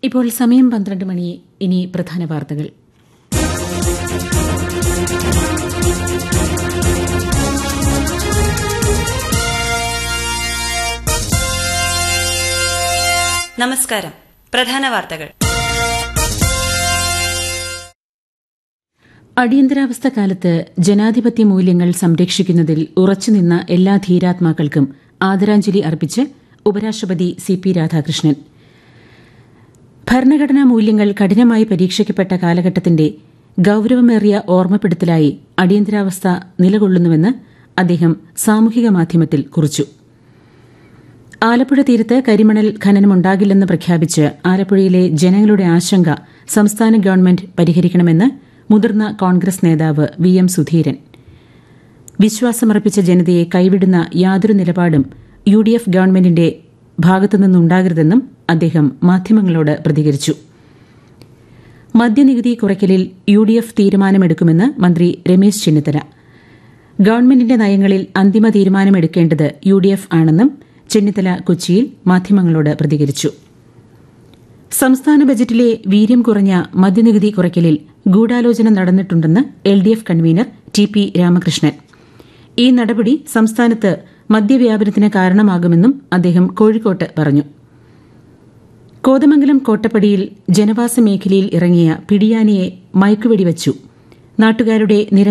ഇപ്പോൾ സമയം പന്ത്രണ്ട് മണി ഇനി പ്രധാന വാർത്തകൾ നമസ്കാരം പ്രധാന വാർത്തകൾ അടിയന്തരാവസ്ഥ കാലത്ത് ജനാധിപത്യ മൂല്യങ്ങൾ സംരക്ഷിക്കുന്നതിൽ ഉറച്ചുനിന്ന എല്ലാ ധീരാത്മാക്കൾക്കും ആദരാഞ്ജലി അർപ്പിച്ച് ഉപരാഷ്ട്രപതി സി പി രാധാകൃഷ്ണൻ ഭരണഘടനാ മൂല്യങ്ങൾ കഠിനമായി പരീക്ഷിക്കപ്പെട്ട കാലഘട്ടത്തിന്റെ ഗൌരവമേറിയ ഓർമ്മപ്പെടുത്തലായി അടിയന്തരാവസ്ഥ നിലകൊള്ളുന്നുവെന്ന് അദ്ദേഹം സാമൂഹിക മാധ്യമത്തിൽ കുറിച്ചു ആലപ്പുഴ തീരത്ത് കരിമണൽ ഖനനമുണ്ടാകില്ലെന്ന് പ്രഖ്യാപിച്ച് ആലപ്പുഴയിലെ ജനങ്ങളുടെ ആശങ്ക സംസ്ഥാന ഗവൺമെന്റ് പരിഹരിക്കണമെന്ന് മുതിർന്ന കോൺഗ്രസ് നേതാവ് വി എം സുധീരൻ വിശ്വാസമർപ്പിച്ച ജനതയെ കൈവിടുന്ന യാതൊരു നിലപാടും യു ഡി എഫ് ഗവൺമെന്റിന്റെ ഭാഗത്തുനിന്നുണ്ടാകരുതെന്നും അദ്ദേഹം മാധ്യമങ്ങളോട് പ്രതികരിച്ചു മദ്യനികുതി കുറയ്ക്കലിൽ യു ഡി എഫ് തീരുമാനമെടുക്കുമെന്ന് മന്ത്രി രമേശ് ചെന്നിത്തല ഗവൺമെന്റിന്റെ നയങ്ങളിൽ അന്തിമ തീരുമാനമെടുക്കേണ്ടത് യു ഡി എഫ് ആണെന്നും ചെന്നിത്തല കൊച്ചിയിൽ മാധ്യമങ്ങളോട് പ്രതികരിച്ചു സംസ്ഥാന ബജറ്റിലെ വീര്യം കുറഞ്ഞ മദ്യനികുതി കുറയ്ക്കലിൽ ഗൂഢാലോചന നടന്നിട്ടുണ്ടെന്ന് L D F convener T P Ramakrishnan ഈ നടപടി സംസ്ഥാനത്ത് മദ്യവ്യാപനത്തിന് കാരണമാകുമെന്നും അദ്ദേഹം കോഴിക്കോട്ട് പറഞ്ഞു കോതമംഗലം കോട്ടപ്പടിയിൽ ജനവാസ മേഖലയിൽ ഇറങ്ങിയ പിടിയാനിയെ മയക്കുവെടിവച്ചു നാട്ടുകാരുടെ നിരന്തര